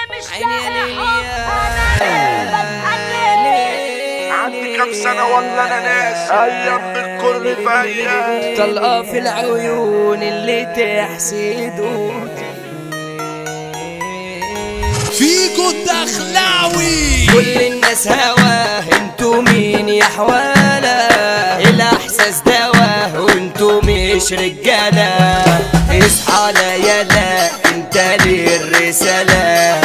مش عيني يا لاقي ليلي حب يا انا ليه عندي كام سنة ولا أنا ناس أيام بالكل في أيام طلقة في العيون اللي تحسد فيكو الدخلاوي كل الناس هواه انتو مين يا حوالة الاحساس دواه وانتو مش رجالة اصحى لا يلا انت ليه الرسالة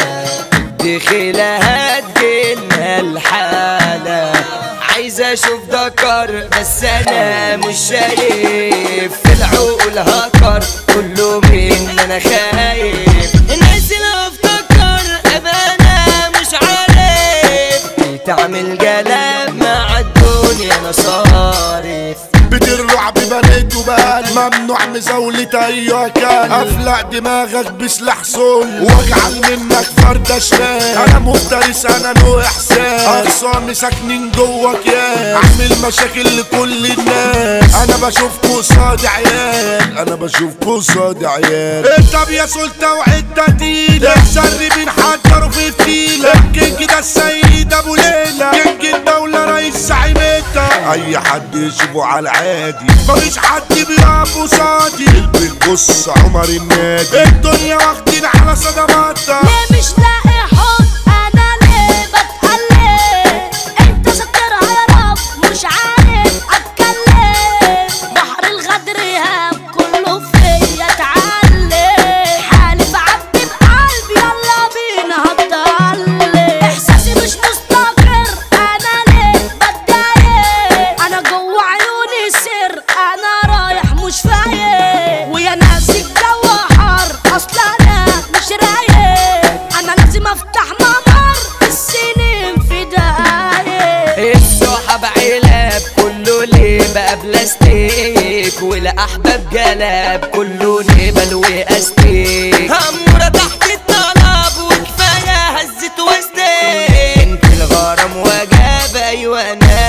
دخيلة هتجيلنا الحالة عايز اشوف دكر بس انا مش شايف في العقول هكر كله من انا خايف الناس اللي افتكر ابقى انا مش عارف تعمل جلاب مع الدنيا انا صارف بترعب بنات وبال ممنوع مزاولة أي كان أفلق دماغك بسلاح سول واجعل منك فردة شمال أنا مفترس أنا له إحساس أخصامي ساكنين جواك يا عامل مشاكل لكل الناس أنا بشوفكوا قصادي عيال أنا بشوفكوا قصادي عيال طب يا سلطة وعدة تقيلة مسربين حضروا في فتيلة الكينج ده السيد أبو ليلى كينج الدولة رئيس زعيمتها أي حد يشوفه على العادي مفيش حد بيقف قصادي البيت بص عمر النادي الدنيا واخدين على صدماتها ليه مش لاقي حب انا ليه بتقلب انت سترها يا رب مش عارف اتكلم بحر الغدر هاب كله فيا اتعلم حالف عبد بقلبي يلا بينا هتضلم احساسي مش مستقر انا ليه بتضايق انا جوه عيوني سر انا رايح مش فايق ويا ناس الجو حر اصل انا مش رايق انا لازم افتح ممر السنين في دقايق الصحاب علاب كله ليه بقى بلاستيك والاحباب جلاب كله نبل واستيك همورة تحت الطلب وكفايه هزت وستيك انت الغرام وجاب ايوه انا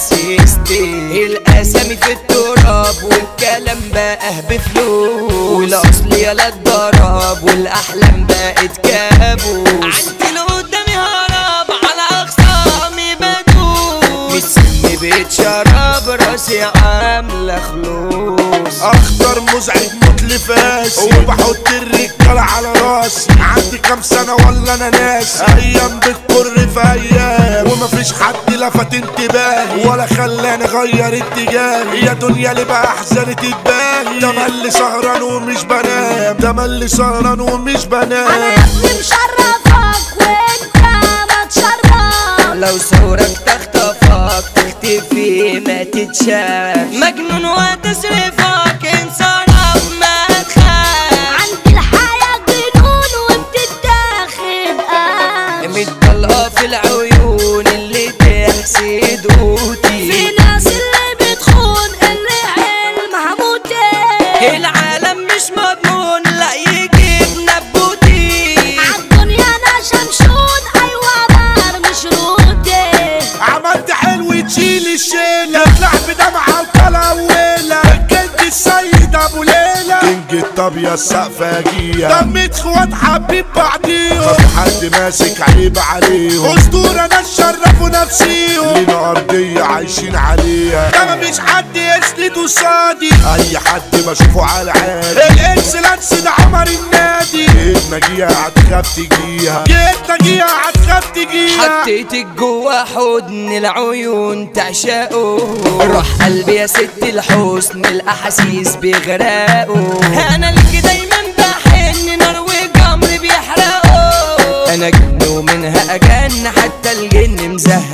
هسستيك الاسامي في التراب والكلام بقى بفلوس والاصل يلا الضرب والاحلام بقت كابوس عندي اللي قدامي هرب على اخصامي بدوس متسمي بيت شراب راسي عامله خلوص اخضر مزعج متلفاس وبحط الرجاله على راسي عندي كام سنه ولا انا ناس ايام بتكر في ايام ومفيش حد لفت انتباهي ولا خلاني اغير اتجاهي يا دنيا اللي بقى احزاني تتباهي ده ملي سهران ومش بنام ده ملي سهران ومش انا يا بنام ابني مشرفك وانت ما تشرف لو ثورك تخطفك تختفي ما تتشاف مجنون وتصرفك انصرف ما تخاف عندي الحياة جنون وبتتاخد قاش متطلقة في العيون اللي تحسد في قوتي ناس اللي بتخون اللي علمها موتين العالم مش مضمون لا يجيب نبوتي عالدنيا انا شمشون ايوه برمي شروطي عملت حلو تشيل الشيلة تطلع بدمعة وطلويلة الكنج السيد ابو ليلى كنج الطابية السقفة جية دمت اخوات حبيب بعضيهم ما في حد ماسك عيب عليهم اسطورة ناس شرفوا نفسيهم لينا ارضية عايشين عليها ده مفيش حد يسند قصادي اي حد بشوفه على عادي الاكسلانس ده عمر النادي جيتنا جيها هتخاف تجيها جيتنا جيها هتخاف تجيها حطيتك جوا حضن العيون تعشقه روح قلبي يا ست الحسن الاحاسيس بيغرقوا انا ليك دايما بحن نار وجمر بيحرقوا انا جن ومنها اجن حتى الجن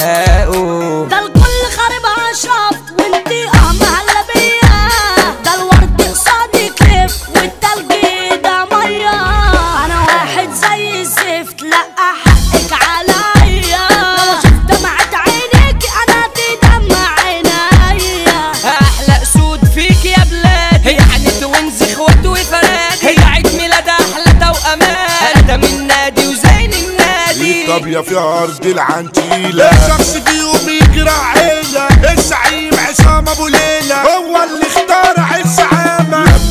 مزهقه ده الكل خاربها شفط وانتي اه مهلا بيا ده الورد قصادي كليف والتلج ده ميه انا واحد زي الزفت لا حقك عليا لو شفت دمعة عينيك انا تدمع عينيا احلى اسود فيك يا بلاد يعني توينز اخوات وفراد هي عيد ميلاد احلى توأمات ادم النادي وزين النادي الطابية فيها أرض العنتيلة شخص فيهم يجرى عيلة الزعيم عصام أبو ليلى هو اللي اخترع الزعامة لما بيجي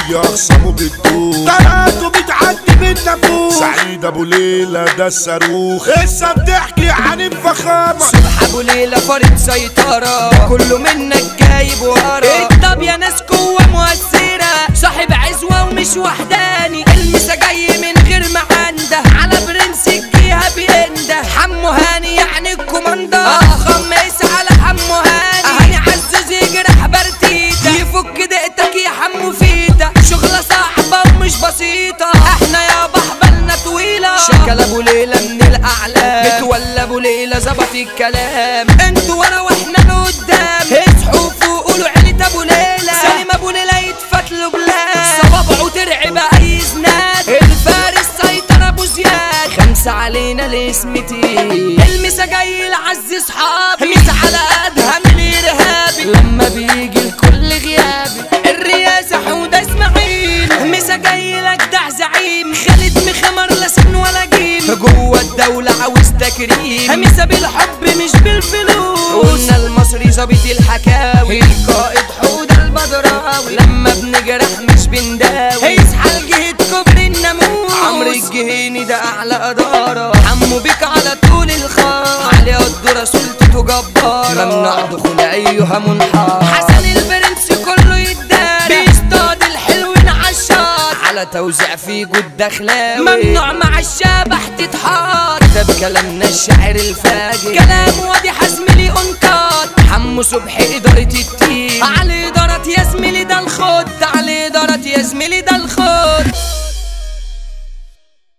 اي اخصمه بتدوخ طلعته بتعدي من نافوخ سعيد ابو ليلى ده الصاروخ لسه بتحكي عن الفخامه صبح ابو ليلى فرد سيطرة كله منك جايب ورا طب يا ناس قوة مؤثرة صاحب عزوة ومش وحداني المسا جاي من غير ما عنده على برنس الجيها بينده حمو هاني يعني الكوماندا خمس على حمو هاني هاني عزوز يجرح برتيتا يفك دقتك يا حمو فيتا شغلة صعبة ومش بسيطة احنا يا بحبلنا طويلة شكل ابو ليلى من الاعلام متولى ابو ليلى ظبط الكلام انتوا ورا واحنا لقدام اصحوا فوق قولوا عيلة ابو ليلى سالم ابو ليلى يتفت له بلاد صوابعه ترعب اي زناد الفارس سيطر ابو زياد خمسة علينا الاسم تقيل المسا جاي العز صحابي مسا على ادهم الارهابي لما بيجي الكل غيابي الرئاسة حودة اسماعيل مسا جاي لجدع زعيم خالد مخمر لا سن ولا جيم جوه الدولة عاوز تكريم مسا بالحب مش بالفلوس قلنا المصري ظابط الحكاوي القائد حودة البدراوي لما بنجرح مش بنداوي يصحى لجهة كبر الناموس عمرو الجهيني ده اعلى ادارة حمو بيك على طول الخط علي قدرة سلطته جبارة ممنوع دخول ايها منحار حسن البرنس كله يتدارى بيصطاد الحلوين عالشاط على توزيع في جود دخلاوي ممنوع مع الشبح تتحار كتب كلامنا الشاعر الفاجر كلام وادي حزملي انكار حمو صبحي إدارة التيم على إدارة يا زميلي ده الخد على إدارة يا زميلي ده